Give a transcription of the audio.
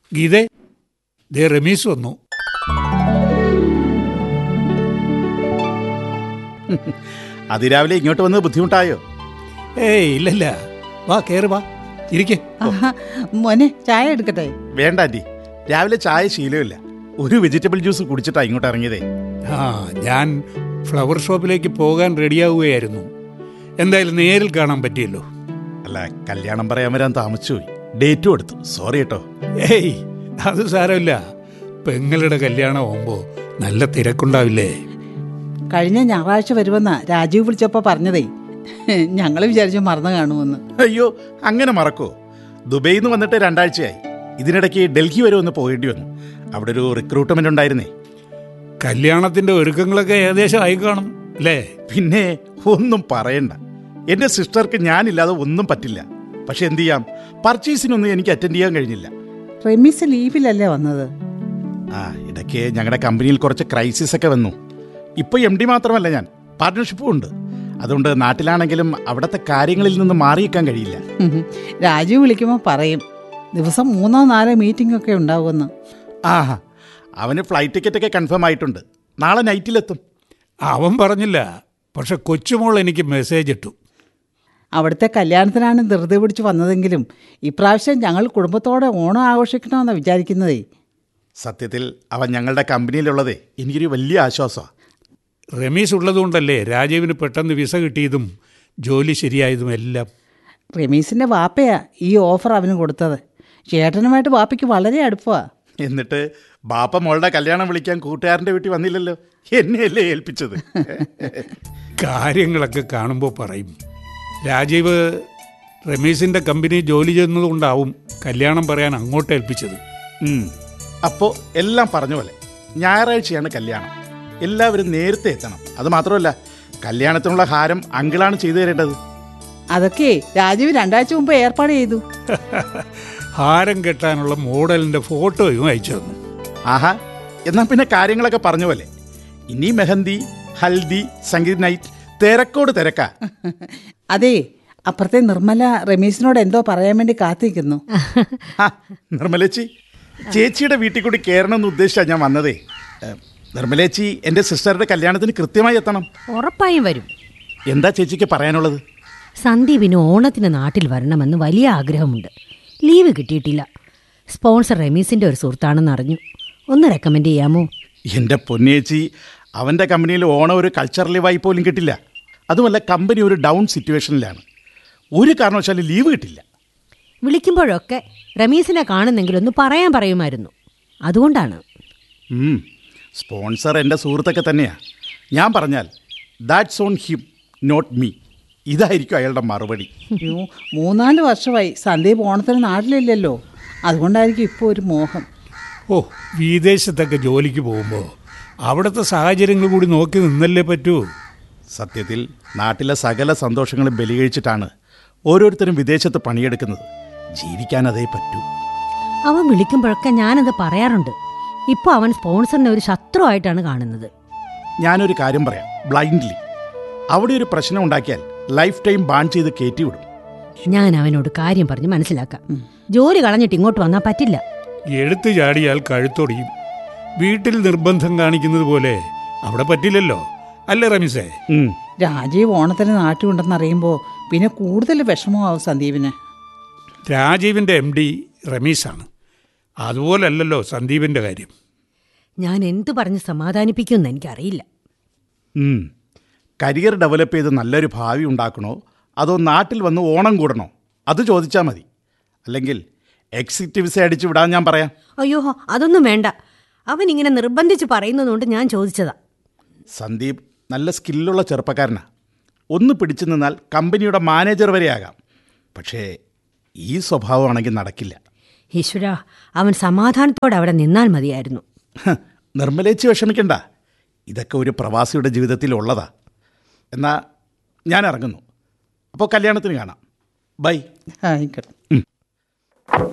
ഗീതേ ദേ റമീസ് വന്നു അതിരാവിലെ ഇങ്ങോട്ട് വന്നത് ബുദ്ധിമുട്ടായോ ഏയ് ഇല്ലല്ല വാ കേറ് വാ ഇരിക്കെ ആഹാ, മോനെ ചായ എടുക്കട്ടെ വേണ്ട ആന്റി രാവിലെ ചായ ശീലമില്ല ഒരു വെജിറ്റബിൾ ജ്യൂസ് കുടിച്ചിട്ടാ ഇങ്ങോട്ട് ഇറങ്ങിയതേ ആ ഞാൻ ഫ്ലവർ ഷോപ്പിലേക്ക് പോകാൻ റെഡിയാവുകയായിരുന്നു എന്തായാലും നേരിൽ കാണാൻ പറ്റിയല്ലോ അല്ല കല്യാണം പറയാൻ വരാൻ താമസിച്ചുപോയി ഡേറ്റും എടുത്തു സോറി കേട്ടോ ഏയ് അത് സാരമില്ല പെങ്ങളുടെ കല്യാണം ആവുമ്പോ നല്ല തിരക്കുണ്ടാവില്ലേ കഴിഞ്ഞ ഞായറാഴ്ച വരുമെന്നാ രാജീവ് വിളിച്ചപ്പോ പറഞ്ഞതേ ഞങ്ങൾ വിചാരിച്ചു മറന്നു കാണുമെന്ന് അയ്യോ അങ്ങനെ മറക്കോ ദുബൈയിൽ നിന്ന് വന്നിട്ട് രണ്ടാഴ്ചയായി ഇതിനിടയ്ക്ക് ഡൽഹി വരെ ഒന്ന് പോകേണ്ടി വന്നു അവിടെ ഒരു റിക്രൂട്ട്മെന്റ് ഉണ്ടായിരുന്നേ കല്യാണത്തിന്റെ ഒരുക്കങ്ങളൊക്കെ ഏകദേശം ആയി കാണും അല്ലേ പിന്നെ ഒന്നും പറയണ്ട എന്റെ സിസ്റ്റർക്ക് ഞാനില്ലാതെ ഒന്നും പറ്റില്ല പക്ഷെ എന്ത് ചെയ്യാം പർച്ചേസിനൊന്നും എനിക്ക് അറ്റൻഡ് ചെയ്യാൻ കഴിഞ്ഞില്ല റെമീസ് ലീവിലല്ലേ വന്നത് ആ ഇടയ്ക്ക് ഞങ്ങളുടെ കമ്പനിയിൽ കുറച്ച് ക്രൈസിസ് ഒക്കെ വന്നു ഇപ്പൊ എം ഡി മാത്രമല്ല ഞാൻ പാർട്ട്ണർഷിപ്പും ഉണ്ട് അതുകൊണ്ട് നാട്ടിലാണെങ്കിലും അവിടുത്തെ കാര്യങ്ങളിൽ നിന്ന് മാറിയേക്കാൻ കഴിയില്ല ഉം. രാജീവ് വിളിക്കുമ്പോൾ പറയും ദിവസം മൂന്നോ നാലോ മീറ്റിംഗ് ഒക്കെ ഉണ്ടാവുമെന്ന് ആഹാ അവന് ഫ്ലൈറ്റ് ടിക്കറ്റ് ഒക്കെ കൺഫേം ആയിട്ടുണ്ട് നാളെ നൈറ്റിലെത്തും അവൻ പറഞ്ഞില്ല പക്ഷെ കൊച്ചുമോൾ എനിക്ക് മെസ്സേജ് ഇട്ടു അവിടുത്തെ കല്യാണത്തിനാണ് ധൃതി പിടിച്ച് വന്നതെങ്കിലും ഇപ്രാവശ്യം ഞങ്ങൾ കുടുംബത്തോടെ ഓണം ആഘോഷിക്കണമെന്നാണ് വിചാരിക്കുന്നതേ സത്യത്തിൽ അവൻ ഞങ്ങളുടെ കമ്പനിയിലുള്ളതേ എനിക്കൊരു വലിയ ആശ്വാസമാണ് റമീസ് ഉള്ളതുകൊണ്ടല്ലേ രാജീവിന് പെട്ടെന്ന് വിസ കിട്ടിയതും ജോലി ശരിയായതും എല്ലാം റമീസിൻ്റെ വാപ്പയാ ഈ ഓഫർ അവന് കൊടുത്തത് ചേട്ടനുമായിട്ട് വാപ്പയ്ക്ക് വളരെ അടുപ്പമാണ് എന്നിട്ട് ബാപ്പ മോളുടെ കല്യാണം വിളിക്കാൻ കൂട്ടുകാരൻ്റെ വീട്ടിൽ വന്നില്ലല്ലോ എന്നെയല്ലേ ഏൽപ്പിച്ചത് കാര്യങ്ങളൊക്കെ കാണുമ്പോൾ പറയും രാജീവ് റമീസിന്റെ കമ്പനി ജോലി ചെയ്യുന്നതുകൊണ്ടാവും കല്യാണം പറയാൻ അങ്ങോട്ട് ഏൽപ്പിച്ചത് ഉം. അപ്പോ എല്ലാം പറഞ്ഞ പോലെ ഞായറാഴ്ചയാണ് കല്യാണം എല്ലാവരും നേരത്തെ എത്തണം അത് മാത്രമല്ല കല്യാണത്തിനുള്ള ഹാരം അങ്കിളാണ് ചെയ്തു തരേണ്ടത് അതൊക്കെ രാജീവ് രണ്ടാഴ്ച മുമ്പ് ഏർപ്പാട് ചെയ്തു ഹാരം കെട്ടാനുള്ള മോഡലിന്റെ ഫോട്ടോയും അയച്ചു തന്നു ആഹാ എന്നാ പിന്നെ കാര്യങ്ങളൊക്കെ പറഞ്ഞ പോലെ ഇനി മെഹന്തി ഹൽദി സംഗീത് നൈറ്റ് തിരക്കോട് തിരക്കാ അതെ അപ്പുറത്തെ നിർമ്മല റമീസിനോട് എന്തോ പറയാൻ വേണ്ടി കാത്തിരിക്കുന്നു ഹാ, നിർമ്മലേച്ചി ചേച്ചിയുടെ വീട്ടിൽ കൂടി കയറണമെന്ന് ഉദ്ദേശിച്ചാ ഞാൻ വന്നതേ ഏ, നിർമ്മലേച്ചി എൻ്റെ സിസ്റ്ററുടെ കല്യാണത്തിന് കൃത്യമായി എത്തണം ഉറപ്പായും വരും എന്താ ചേച്ചിക്ക് പറയാനുള്ളത് സന്ദീപിന് ഓണത്തിന് നാട്ടിൽ വരണമെന്ന് വലിയ ആഗ്രഹമുണ്ട് ലീവ് കിട്ടിയിട്ടില്ല സ്പോൺസർ റമീസിന്റെ ഒരു സുഹൃത്താണെന്ന് അറിഞ്ഞു ഒന്ന് റെക്കമെൻഡ് ചെയ്യാമോ എൻ്റെ പൊന്നേച്ചി അവൻ്റെ കമ്പനിയിൽ ഓണം ഒരു കൾച്ചർ ലീവായി പോലും കിട്ടില്ല അതുമല്ല കമ്പനി ഒരു ഡൗൺ സിറ്റുവേഷനിലാണ് ഒരു കാരണവശാലും ലീവ് കിട്ടില്ല വിളിക്കുമ്പോഴൊക്കെ റമീസിനെ കാണുന്നെങ്കിൽ ഒന്ന് പറയാൻ പറയുമായിരുന്നു അതുകൊണ്ടാണ് ഉം, സ്പോൺസർ എൻ്റെ സുഹൃത്തൊക്കെ തന്നെയാണ് ഞാൻ പറഞ്ഞാൽ that's on him not me ഇതായിരിക്കും അയാളുടെ മറുപടി അയ്യോ, മൂന്നാല് വർഷമായി സന്ദീപ് ഓണത്തിന് നാട്ടിലില്ലല്ലോ അതുകൊണ്ടായിരിക്കും ഇപ്പോൾ ഒരു മോഹം ഓ വിദേശത്തൊക്കെ ജോലിക്ക് പോകുമ്പോൾ അവിടുത്തെ സാഹചര്യങ്ങൾ കൂടി നോക്കി നിന്നല്ലേ പറ്റൂ സത്യത്തിൽ നാട്ടിലെ സകല സന്തോഷങ്ങളും ബലികഴിച്ചിട്ടാണ് ഓരോരുത്തരും വിദേശത്ത് പണിയെടുക്കുന്നത് ജീവിക്കാൻ അതേ പറ്റൂ അവൻ വിളിക്കുമ്പോഴൊക്കെ ഞാനത് പറയാറുണ്ട് ഇപ്പോൾ അവൻ സ്പോൺസറിനെ ഒരു ശത്രുവായിട്ടാണ് കാണുന്നത് ഞാനൊരു കാര്യം പറയാം ബ്ലൈൻഡ്ലി അവിടെ ഒരു പ്രശ്നം ഉണ്ടാക്കിയാൽ ലൈഫ് ടൈം ബാൻ ചെയ്ത് കയറ്റിവിടും ഞാൻ അവനോട് കാര്യം പറഞ്ഞ് മനസ്സിലാക്കാം ജോലി കളഞ്ഞിട്ട് ഇങ്ങോട്ട് വന്നാൽ പറ്റില്ല എടുത്തു ചാടിയാൽ കഴുത്തൊടിയും വീട്ടിൽ നിർബന്ധം കാണിക്കുന്നത് പോലെ അവിടെ പറ്റില്ലല്ലോ അല്ലേ റമീസേ ഉം. രാജീവ് ഓണത്തിന് നാട്ടിലുണ്ടെന്ന് അറിയുമ്പോൾ പിന്നെ കൂടുതൽ വിഷമമാവും സന്ദീപിന് രാജീവിന്റെ എം ഡി റമീസാണ് അതുപോലല്ലല്ലോ സന്ദീപിന്റെ കാര്യം ഞാൻ എന്തു പറഞ്ഞ് സമാധാനിപ്പിക്കുമെന്ന് എനിക്കറിയില്ല ഉം. കരിയർ ഡെവലപ്പ് ചെയ്ത് നല്ലൊരു ഭാവി ഉണ്ടാക്കണോ അതോ നാട്ടിൽ വന്ന് ഓണം കൂടണോ അത് ചോദിച്ചാൽ മതി അല്ലെങ്കിൽ എക്സിറ്റ് വിസ അടിച്ച് വിടാൻ ഞാൻ പറയാം അയ്യോ അതൊന്നും വേണ്ട അവൻ ഇങ്ങനെ നിർബന്ധിച്ച് പറയുന്നതുകൊണ്ട് ഞാൻ ചോദിച്ചതാ സന്ദീപ് നല്ല സ്കില്ലുള്ള ചെറുപ്പക്കാരനാ ഒന്ന് പിടിച്ചു നിന്നാൽ കമ്പനിയുടെ മാനേജർ വരെയാകാം പക്ഷേ ഈ സ്വഭാവമാണെങ്കിൽ നടക്കില്ല ഈശ്വര അവൻ സമാധാനത്തോടെ അവിടെ നിന്നാൽ മതിയായിരുന്നു ഹ്, നിർമ്മലേച്ചി വിഷമിക്കണ്ട ഇതൊക്കെ ഒരു പ്രവാസിയുടെ ജീവിതത്തിൽ ഉള്ളതാ എന്നാ ഞാൻ ഇറങ്ങുന്നു അപ്പോൾ കല്യാണത്തിന് കാണാം ബൈ ആയിക്കോട്ടെ